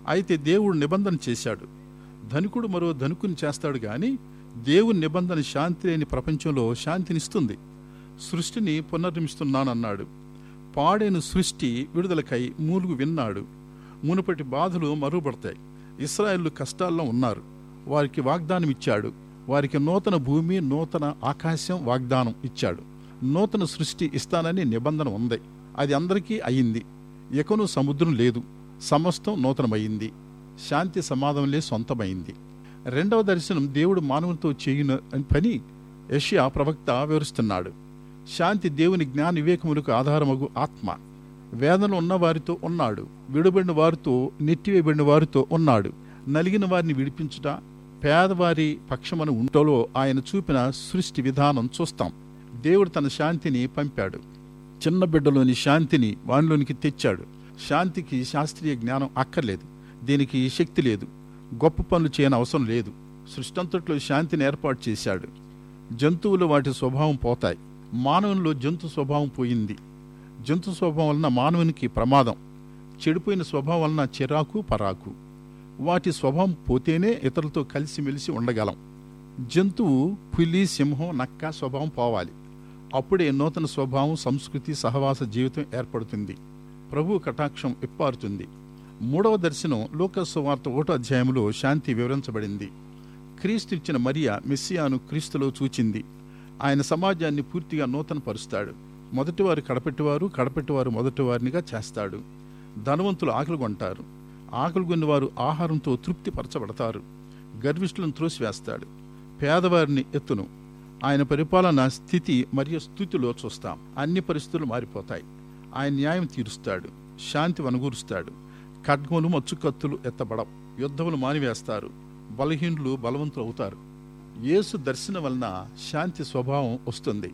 అయితే దేవుడు నిబంధన చేశాడు ధనికుడు మరో ధనికుని చేస్తాడు గాని దేవుని నిబంధన శాంతి లేని ప్రపంచంలో శాంతినిస్తుంది సృష్టిని పునర్నిమిస్తున్నానన్నాడు పాడైన సృష్టి విడుదలకై మూలుగు విన్నాడు మునుపటి బాధలు మరుగుపడతాయి ఇస్రాయేళ్లు కష్టాల్లో ఉన్నారు వారికి వాగ్దానం ఇచ్చాడు వారికి నూతన భూమి నూతన ఆకాశం వాగ్దానం ఇచ్చాడు నూతన సృష్టి ఇస్తానని నిబంధన ఉంది అది అందరికీ అయింది ఎకను సముద్రం లేదు సమస్తం నూతనమైంది శాంతి సమాధానంలే సొంతమైంది రెండవ దర్శనం దేవుడు మానవునితో చేయున పని యష్యా ప్రవక్త వివరిస్తున్నాడు శాంతి దేవుని జ్ఞాన వివేకములకు ఆధారమగు ఆత్మ వేదనలు ఉన్న వారితో ఉన్నాడు విడుబడిన వారితో నెట్టివేయబడిన వారితో ఉన్నాడు నలిగిన వారిని విడిపించుట పేదవారి పక్షమను ఉంటలో ఆయన చూపిన సృష్టి విధానం చూస్తాం దేవుడు తన శాంతిని పంపాడు చిన్న బిడ్డలోని శాంతిని వానిలోనికి తెచ్చాడు శాంతికి శాస్త్రీయ జ్ఞానం అక్కర్లేదు దీనికి శక్తి లేదు గొప్ప పనులు చేయని అవసరం లేదు సృష్టంతట్లో శాంతిని ఏర్పాటు చేశాడు జంతువులు వాటి స్వభావం పోతాయి మానవునిలో జంతు స్వభావం పోయింది జంతు స్వభావం వలన మానవునికి ప్రమాదం చెడిపోయిన స్వభావం వలన చిరాకు పరాకు వాటి స్వభావం పోతేనే ఇతరులతో కలిసిమెలిసి ఉండగలం జంతువు పులి సింహం నక్క స్వభావం పోవాలి అప్పుడే నూతన స్వభావం సంస్కృతి సహవాస జీవితం ఏర్పడుతుంది ప్రభు కటాక్షం ఇప్పారుతుంది మూడవ దర్శనం లోకస్వార్త ఒకటో అధ్యాయంలో శాంతి వివరించబడింది క్రీస్తు ఇచ్చిన మరియా మెస్సియాను క్రీస్తులో చూచింది ఆయన సమాజాన్ని పూర్తిగా నూతన పరుస్తాడు మొదటివారు కడపెట్టివారు కడపెట్టివారు మొదటివారినిగా చేస్తాడు ధనవంతులు ఆకలి కొంటారు ఆకలి కొన్నవారు ఆహారంతో తృప్తిపరచబడతారు గర్విష్ఠులను త్రోసివేస్తాడు పేదవారిని ఎత్తును ఆయన పరిపాలన స్థితి మరియు స్థుతిలో చూస్తాం అన్ని పరిస్థితులు మారిపోతాయి ఆయన న్యాయం తీరుస్తాడు శాంతి వనగూరుస్తాడు ఖడ్గములు మచ్చుకత్తులు ఎత్తబడవు యుద్ధములు మానివేస్తారు బలహీనులు బలవంతులు అవుతారు యేసు దర్శనం వలన శాంతి స్వభావం వస్తుంది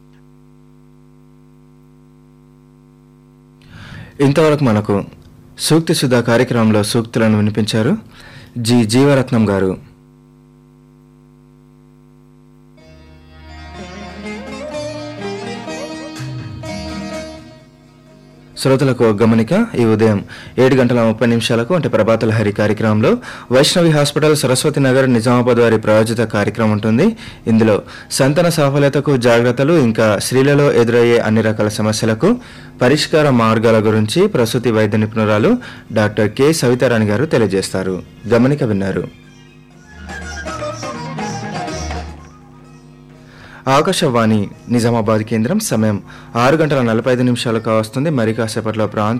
ఇంతవరకు మనకు సూక్తి సుధా కార్యక్రమంలో సూక్తులను వినిపించారు జి జీవరత్నం గారు శ్రోతలకు ఒక గమనిక ఈ ఉదయం ఏడు గంటల ముప్పై నిమిషాలకు అంటే ప్రభాత లహరి కార్యక్రమంలో వైష్ణవి హాస్పిటల్ సరస్వతి నగర్ నిజామాబాద్ వారి ప్రాయోజిత కార్యక్రమం ఉంటుంది ఇందులో సంతాన సాఫల్యతకు జాగ్రత్తలు ఇంకా స్త్రీలలో ఎదురయ్యే అన్ని రకాల సమస్యలకు పరిష్కార మార్గాల గురించి ప్రసూతి వైద్య నిపుణురాలు డాక్టర్ కె సవితారాణి గారు తెలియజేస్తారు గమనిక విన్నారు ఆకాశవాణి నిజామాబాద్ కేంద్రం సమయం ఆరు గంటల నలభై ఐదు నిమిషాలకు వస్తుంది మరి కాసేపట్లో ప్రాంతీయ